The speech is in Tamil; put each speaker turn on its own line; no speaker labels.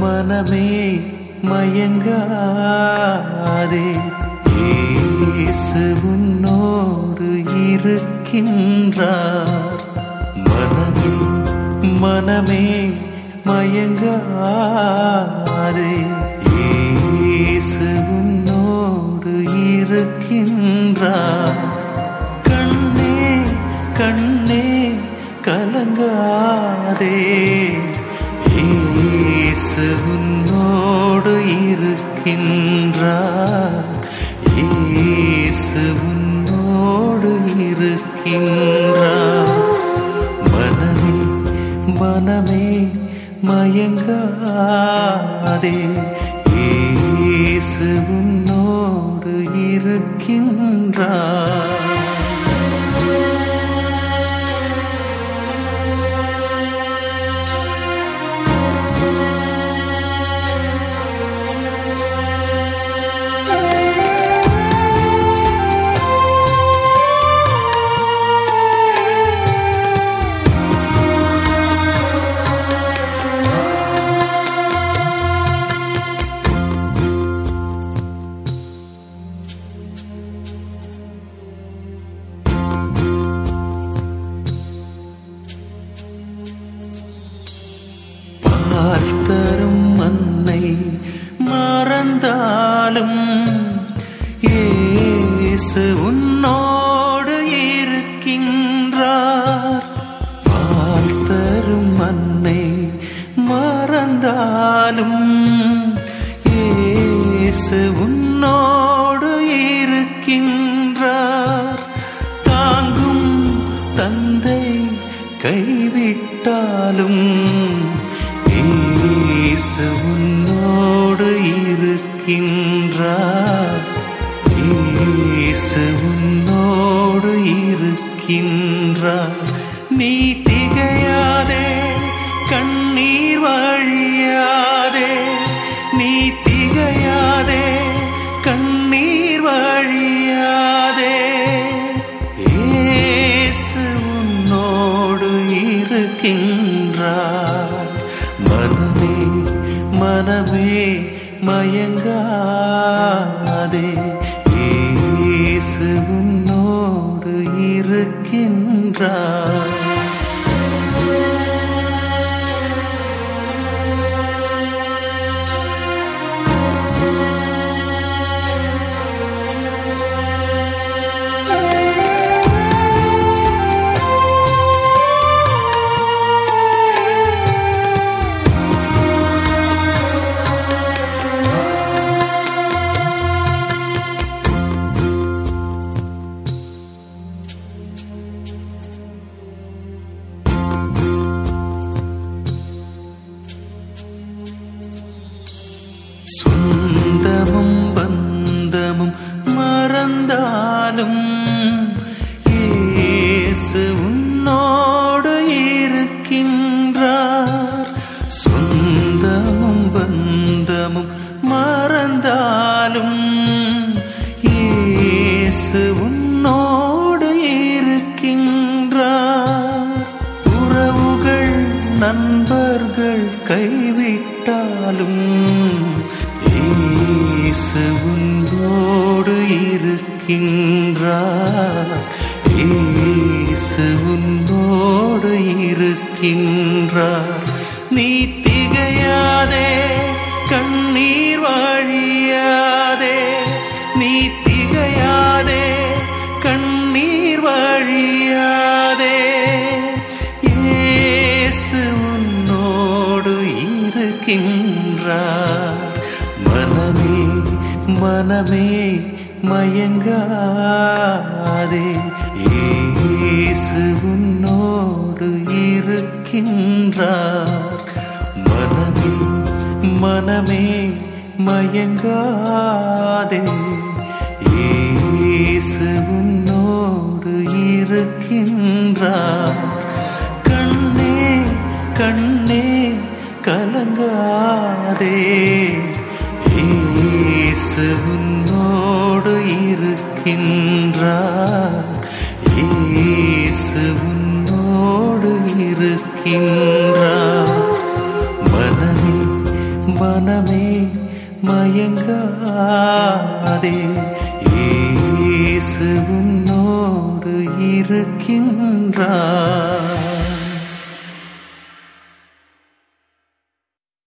மனமே மயங்காதே இயேசு உன்னோடு இருக்கின்றார் மனமே மனமே மயங்காதே இயேசு உன்னோடு இருக்கின்றார் கண்ணே கண்ணே கலங்காதே இயேசு உன்னோடு இருக்கின்றார் இயேசு உன்னோடு இருக்கின்றார் மனமே மனமே மயங்காதே இயேசு உன்னோடு இருக்கின்றார் பார்த்தரும் மன்னை மறந்தாலும் இயேசு உன்னோடு இருக்கின்றார் பார்த்தரும் மன்னை மறந்தாலும் இயேசு உன்னோடு இருக்கின்றார் தாங்கும் தந்தை கைவிட்டாலும் இயேசு உன்னோடு இருக்கின்றார் இயேசு உன்னோடு இருக்கின்றார் நீ திகையாதே கண்ணீர் வழியாதே நீ திகையாதே கண்ணீர் வழியாதே இயேசு உன்னோடு இருக்கின்றார் மனமே மனமே மயங்காதே இயேசு உன்னோடு இருக்கின்றார் சொந்தமும் பந்தமும் மறந்தாலும் இயேசு உன்னோடு இருக்கின்றார் சொந்தமும் பந்தமும் மறந்தாலும் இயேசு உன்னோடு இருக்கின்றார் உறவுகள் நண்பர்கள் கைவிட்டாலும் இயேசு உன்னோடு இருக்கின்றார் இயேசு உன்னோடு இருக்கின்றார் நீ திகையாதே கண்ணீர் வழியாதே நீ திகையாதே கண்ணீர் வழியாதே இயேசு உன்னோடு இருக்கின்றார் மனமே மனமே மயங்காதே இயேசு உன்னோடு இருக்கின்றார் மனமே மனமே மயங்காதே இயேசு உன்னோடு இருக்கின்றார் கண்ணே கண்ணே கலங்காதே இயேசு உன்னோடு இருக்கின்றார் இயேசு உன்னோடு இருக்கின்றார் மனமே மயங்காதே இயேசு உன்னோடு இருக்கின்றார்